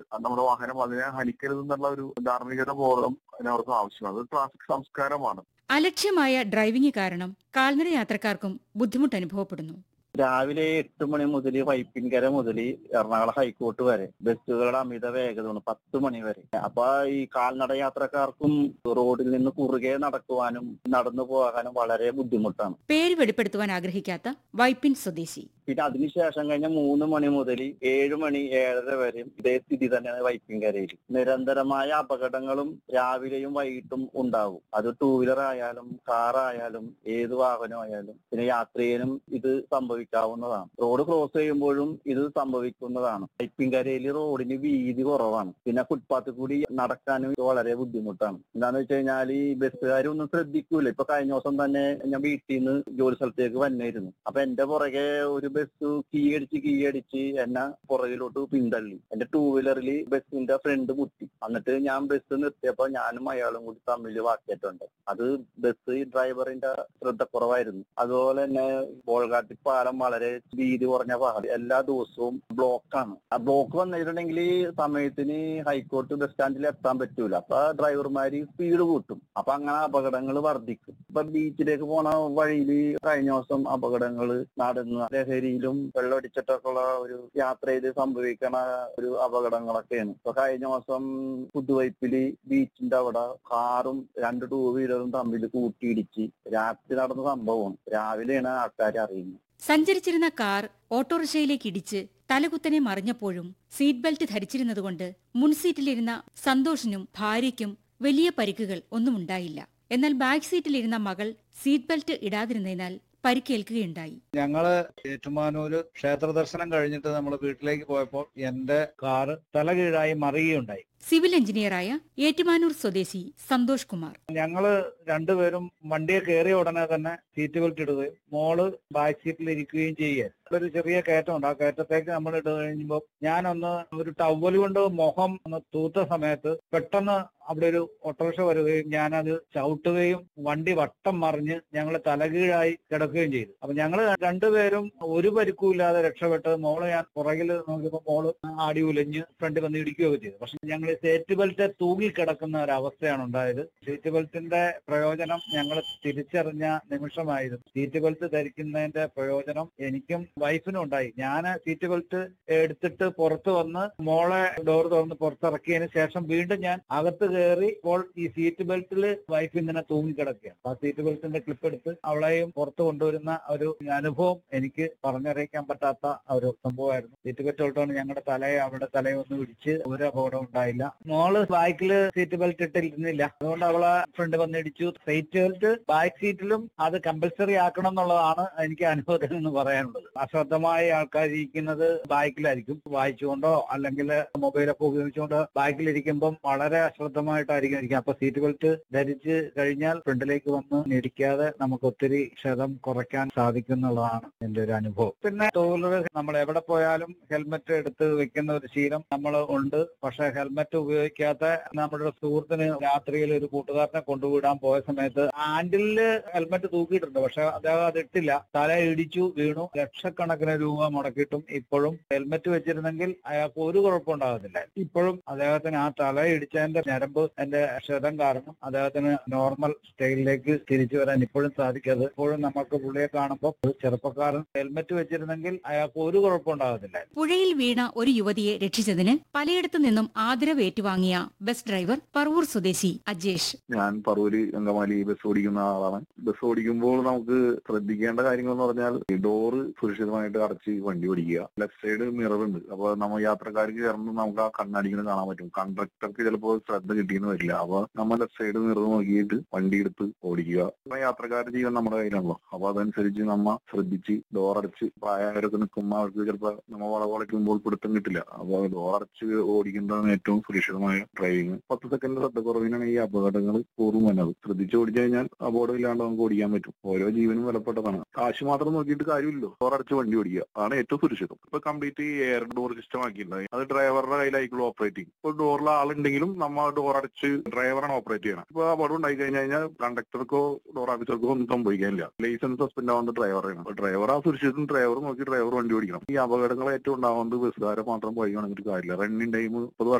നമ്മുടെ വാഹനം അതിനെ ഹനിക്കരുതെന്നുള്ള ഒരു ധാർമ്മികത ബോധം എല്ലാവർക്കും ആവശ്യമാണ് അത് ട്രാഫിക് സംസ്കാരമാണ് അലക്ഷ്യമായ ഡ്രൈവിംഗ് കാരണം കാൽനട യാത്രക്കാർക്കും ബുദ്ധിമുട്ട് അനുഭവപ്പെടുന്നു രാവിലെ എട്ട് മണി മുതൽ വൈപ്പിൻകര മുതൽ എറണാകുളം ഹൈക്കോർട്ട് വരെ ബസ്സുകളുടെ അമിത വേഗതയാണ് പത്ത് മണി വരെ അപ്പൊ ഈ കാൽനട യാത്രക്കാർക്കും റോഡിൽ നിന്ന് കുറുകെ നടക്കുവാനും നടന്നു പോകാനും വളരെ ബുദ്ധിമുട്ടാണ് പേര് വെളിപ്പെടുത്തുവാൻ ആഗ്രഹിക്കാത്ത വൈപ്പിൻ സ്വദേശി പിന്നെ അതിനുശേഷം കഴിഞ്ഞ മൂന്ന് മണി മുതൽ ഏഴ് മണി ഏഴര വരെയും ഇതേ സ്ഥിതി തന്നെയാണ് വൈപ്പിൻകരയിൽ നിരന്തരമായ അപകടങ്ങളും രാവിലെയും വൈകിട്ടും ഉണ്ടാവും അത് ടൂ വീലർ ആയാലും കാർ ആയാലും ഏത് വാഹനമായാലും പിന്നെ യാത്രികനും ഇത് സംഭവിക്കാവുന്നതാണ് റോഡ് ക്രോസ് ചെയ്യുമ്പോഴും ഇത് സംഭവിക്കുന്നതാണ് വൈപ്പിൻകരയിൽ റോഡിന് വീതി കുറവാണ് പിന്നെ ഫുട്പാത്തിൽ കൂടി നടക്കാനും ഇത് വളരെ ബുദ്ധിമുട്ടാണ് എന്താന്ന് വെച്ച് കഴിഞ്ഞാൽ ഈ ബസ്സുകാരൊന്നും ശ്രദ്ധിക്കൂല ഇപ്പൊ കഴിഞ്ഞ ദിവസം തന്നെ ഞാൻ വീട്ടിൽ നിന്ന് ജോലി സ്ഥലത്തേക്ക് വന്നിരുന്നു അപ്പൊ എന്റെ പുറകെ ഒരു ബസ് കീയടിച്ച് കീയടിച്ച് എന്നെ പുറകിലോട്ട് പിന്തള്ളി എന്റെ ടൂ വീലറിൽ ബസ്സിന്റെ ഫ്രണ്ട് മുട്ടി എന്നിട്ട് ഞാൻ ബസ് നിർത്തിയപ്പോ ഞാനും അയാളും കൂടി തമ്മിൽ വാക്കേറ്റുണ്ട് അത് ബസ് ഡ്രൈവറിന്റെ ശ്രദ്ധക്കുറവായിരുന്നു അതുപോലെ തന്നെ ബോൾഗാട്ടി പാലം വളരെ വീതി കുറഞ്ഞ പാലം എല്ലാ ദിവസവും ബ്ലോക്കാണ് ആ ബ്ലോക്ക് വന്നിട്ടുണ്ടെങ്കിൽ സമയത്തിന് ഹൈക്കോർട്ട് ബസ് സ്റ്റാൻഡിൽ എത്താൻ പറ്റൂല അപ്പൊ ഡ്രൈവർമാര് സ്പീഡ് കൂട്ടും അപ്പൊ അങ്ങനെ അപകടങ്ങൾ വർദ്ധിക്കും ഇപ്പൊ ബീച്ചിലേക്ക് പോണ വഴിയിൽ കഴിഞ്ഞ ദിവസം അപകടങ്ങൾ നടന്ന ലഹരിയിലും വെള്ളമടിച്ചിട്ടൊക്കെ ഉള്ള ഒരു യാത്ര ചെയ്ത് സംഭവിക്കണ ഒരു അപകടങ്ങളൊക്കെയാണ് ഇപ്പൊ കഴിഞ്ഞ ദിവസം പുതുവൈപ്പില് ബീച്ചിന്റെ അവിടെ കാറും രണ്ട് ടൂ വീലറും തമ്മിൽ കൂട്ടിയിടിച്ച് രാത്രി നടന്ന സംഭവമാണ് രാവിലെയാണ് ആൾക്കാർ അറിയുന്നത് സഞ്ചരിച്ചിരുന്ന കാർ ഓട്ടോറിക്ഷയിലേക്ക് ഇടിച്ച് തലകുത്തനെ മറിഞ്ഞപ്പോഴും സീറ്റ് ബെൽറ്റ് ധരിച്ചിരുന്നതുകൊണ്ട് മുൻസീറ്റിലിരുന്ന സന്തോഷിനും ഭാര്യയ്ക്കും വലിയ പരിക്കുകൾ ഒന്നും ഉണ്ടായില്ല എന്നാൽ ബാക്ക് സീറ്റിലിരുന്ന മകൾ സീറ്റ് ബെൽറ്റ് ഇടാതിരുന്നതിനാൽ പരിക്കേൽക്കുകയുണ്ടായി ഞങ്ങള് ഏറ്റുമാനൂര് ക്ഷേത്ര ദർശനം കഴിഞ്ഞിട്ട് നമ്മൾ വീട്ടിലേക്ക് പോയപ്പോൾ എന്റെ കാറ് തലകീഴായി മറിയുകയുണ്ടായി സിവിൽ എഞ്ചിനീയറായ ഏറ്റുമാനൂർ സ്വദേശി സന്തോഷ് കുമാർ ഞങ്ങള് രണ്ടുപേരും വണ്ടിയെ കയറിയ ഉടനെ തന്നെ സീറ്റ് ബെൽറ്റ് ഇടുകയും മോള് ബാക്ക് സീറ്റിൽ ഇരിക്കുകയും ചെയ്യുക ഒരു ചെറിയ കയറ്റമുണ്ട് ആ കയറ്റത്തേക്ക് നമ്മൾ ഇട്ട് കഴിയുമ്പോൾ ഞാനൊന്ന് ഒരു ടവൽ കൊണ്ട് മുഖം ഒന്ന് തൂത്ത സമയത്ത് പെട്ടെന്ന് അവിടെ ഒരു ഓട്ടോറിക്ഷ വരികയും ഞാനത് ചവിട്ടുകയും വണ്ടി വട്ടം മറിഞ്ഞ് ഞങ്ങൾ തലകീഴായി കിടക്കുകയും ചെയ്തു അപ്പൊ ഞങ്ങൾ രണ്ടുപേരും ഒരു പരിക്കുമില്ലാതെ രക്ഷപ്പെട്ട് മോള് ഞാൻ പുറകിൽ നോക്കിയപ്പോൾ മോള് ആടി ഉലഞ്ഞ് ഫ്രണ്ട് വന്ന് ഇടിക്കുകയൊക്കെ ചെയ്തു പക്ഷെ ഞങ്ങൾ സീറ്റ് ബെൽറ്റ് തൂങ്ങിക്കിടക്കുന്ന ഒരു അവസ്ഥയാണ് ഉണ്ടായത് സീറ്റ് ബെൽറ്റിന്റെ പ്രയോജനം ഞങ്ങൾ തിരിച്ചറിഞ്ഞ നിമിഷമായിരുന്നു സീറ്റ് ബെൽറ്റ് ധരിക്കുന്നതിന്റെ പ്രയോജനം എനിക്കും വൈഫിനും ഉണ്ടായി ഞാൻ സീറ്റ് ബെൽറ്റ് എടുത്തിട്ട് പുറത്ത് വന്ന് മോളെ ഡോർ തുറന്ന് പുറത്തിറക്കിയതിന് ശേഷം വീണ്ടും ഞാൻ അകത്ത് കയറി ഇപ്പോൾ ഈ സീറ്റ് ബെൽറ്റിൽ വൈഫ് ഇങ്ങനെ തൂങ്ങിക്കിടക്കുകയാണ് ആ സീറ്റ് ബെൽറ്റിന്റെ ക്ലിപ്പ് എടുത്ത് അവളെയും പുറത്ത് കൊണ്ടുവരുന്ന ഒരു അനുഭവം എനിക്ക് പറഞ്ഞറിയിക്കാൻ പറ്റാത്ത ഒരു സംഭവമായിരുന്നു സീറ്റ് ബെൽറ്റ് ഇട്ടുകൊണ്ട് ഞങ്ങളുടെ തലയെ അവളുടെ തലയെ ഒന്നും ഇടിച്ച് ഒരു അപകടം ഉണ്ടായില്ല മോള് ബാക്കിൽ സീറ്റ് ബെൽറ്റ് ഇട്ടിരുന്നില്ല അതുകൊണ്ട് അവളെ ഫ്രണ്ട് വന്ന് ഇടിച്ചു സീറ്റ് ബെൽറ്റ് ബാക്ക് സീറ്റിലും അത് കമ്പൽസറി ആക്കണം എന്നുള്ളതാണ് എനിക്ക് അനുഭവത്തിൽ നിന്ന് പറയാനുള്ളത് അശ്രദ്ധമായ ആൾക്കാർ ഇരിക്കുന്നത് ബാക്കിലായിരിക്കും വായിച്ചുകൊണ്ടോ അല്ലെങ്കിൽ മൊബൈലൊക്കെ ഉപയോഗിച്ചുകൊണ്ട് ബാക്കിലിരിക്കുമ്പം വളരെ അശ്രദ്ധമായിട്ടായിരിക്കും ഇരിക്കുക അപ്പൊ സീറ്റ് ബെൽറ്റ് ധരിച്ച് കഴിഞ്ഞാൽ ഫ്രണ്ടിലേക്ക് വന്ന് ഇടിക്കാതെ നമുക്ക് ഒത്തിരി ക്ഷതം കുറയ്ക്കാൻ സാധിക്കും എന്നുള്ളതാണ് എന്റെ ഒരു അനുഭവം പിന്നെ ടൂ വീലർ നമ്മൾ എവിടെ പോയാലും ഹെൽമെറ്റ് എടുത്ത് വെക്കുന്ന ഒരു ശീലം നമ്മൾ ഉണ്ട് പക്ഷെ ഹെൽമെറ്റ് ഉപയോഗിക്കാത്ത നമ്മുടെ ഒരു സുഹൃത്തിന് രാത്രിയിൽ ഒരു കൂട്ടുകാരനെ കൊണ്ടുവിടാൻ പോയ സമയത്ത് ആൻഡിലില് ഹെൽമെറ്റ് തൂക്കിയിട്ടുണ്ട് പക്ഷെ അദ്ദേഹം അത് ഇട്ടില്ല തല ഇടിച്ചു വീണു ലക്ഷക്കണക്കിന് രൂപ മുടക്കിയിട്ടും ഇപ്പോഴും ഹെൽമെറ്റ് വെച്ചിരുന്നെങ്കിൽ അയാൾക്ക് ഒരു കുഴപ്പം ഉണ്ടാകുന്നില്ല ഇപ്പോഴും അദ്ദേഹത്തിന് ആ തല ഇടിച്ചതിന്റെ ഞരമ്പ് എന്റെ ക്ഷതം കാരണം അദ്ദേഹത്തിന് നോർമൽ സ്റ്റൈലിലേക്ക് തിരിച്ചു വരാൻ ഇപ്പോഴും സാധിക്കരുത് ഇപ്പോഴും നമുക്ക് പുള്ളിയെ കാണുമ്പോൾ ഒരു ചെറുപ്പക്കാരൻ ഹെൽമെറ്റ് വെച്ചിരുന്നെങ്കിൽ അയാൾക്ക് ഒരു കുഴപ്പം ഉണ്ടാകുന്നില്ല പുഴയിൽ വീണ ഒരു യുവതിയെ രക്ഷിച്ചതിന് പലയിടത്തു നിന്നും ആദരവ് ഏറ്റുവാങ്ങിയ ബസ് ഡ്രൈവർ പറവൂർ സ്വദേശി അജേഷ് ഞാൻ പറവൂര് അങ്കമാലി ബസ് ഓടിക്കുന്ന ആളാണ് ബസ് ഓടിക്കുമ്പോൾ നമുക്ക് ശ്രദ്ധിക്കേണ്ട കാര്യങ്ങൾ എന്ന് പറഞ്ഞാൽ ഈ ഡോറ് സുരക്ഷിതമായിട്ട് അടച്ച് വണ്ടി ഓടിക്കുക ലെഫ്റ്റ് സൈഡ് മിറർ ഉണ്ട് അപ്പൊ നമ്മൾ യാത്രക്കാർക്ക് കയറുമ്പോൾ നമുക്ക് ആ കണ്ണാടിക്കുന്നത് കാണാൻ പറ്റും കണ്ടക്ടർക്ക് ചിലപ്പോൾ ശ്രദ്ധ കിട്ടിയെന്ന് വരില്ല അപ്പൊ നമ്മൾ ലെഫ്റ്റ് സൈഡ് മിറർ നോക്കിയിട്ട് വണ്ടി എടുത്ത് ഓടിക്കുക അപ്പൊ യാത്രക്കാരുടെ ജീവൻ നമ്മുടെ കയ്യിലാണല്ലോ അപ്പൊ അതനുസരിച്ച് നമ്മ ശ്രദ്ധിച്ച് ഡോർ അടച്ച് പ്രായമായവരൊക്കെ നിൽക്കുമ്പോൾ അവർക്ക് ചിലപ്പോൾ നമ്മ വളവളയ്ക്കുമ്പോൾ പിടുത്തം കിട്ടില്ല അപ്പൊ ഡോർ അടച്ച് ഓടിക്കുന്നതാണ് ഏറ്റവും സുരക്ഷിതമായ ഡ്രൈവിംഗ് പത്ത് സെക്കൻഡ് ശ്രദ്ധക്കുറവിനാണ് ഈ അപകടങ്ങൾ പൂർവ്വം വന്നത് ശ്രദ്ധിച്ച് ഓടിച്ചു കഴിഞ്ഞാൽ അപകടമില്ലാണ്ട് നമുക്ക് ഓടിക്കാൻ പറ്റും ഓരോ ജീവനും വിലപ്പെട്ടതാണ് കാശ് മാത്രം നോക്കിയിട്ട് കാര്യമില്ലല്ലോ ഡോർ അടച്ച് വണ്ടി ഓടിക്കുക ആണ് ഏറ്റവും സുരക്ഷിതം ഇപ്പൊ കംപ്ലീറ്റ് എയർ ഡോർ സിസ്റ്റം ആക്കിയിട്ടുണ്ട് അത് ഡ്രൈവറുടെ കയ്യിലായിരിക്കും ഓപ്പറേറ്റിംഗ് ഇപ്പൊ ഡോറിൽ ആളുണ്ടെങ്കിലും നമ്മ ഡോർ അടച്ച് ഡ്രൈവറാണ് ഓപ്പറേറ്റ് ചെയ്യണം ഇപ്പൊ അപകടം ഉണ്ടായി കഴിഞ്ഞു കഴിഞ്ഞാൽ കണ്ടക്ടർക്കോ ഡോർ ഓഫീസർക്കോ ഒന്നും സംഭവിക്കാനില്ല ലൈസൻസ് സസ്പെൻഡ് ആവുന്നത് ഡ്രൈവറാണ് അപ്പൊ ഡ്രൈവർ ആ സുരക്ഷിതം ഡ്രൈവർ നോക്കി ഡ്രൈവർ വണ്ടി ഓടിക്കണം ഈ അപകടങ്ങൾ ഏറ്റവും ഉണ്ടാവുന്നത് ബസ്സുകാരെ മാത്രം പോയി കാണിച്ചിട്ട് കാര്യമില്ല റണ്ണിങ് ടൈം മുപ്പത്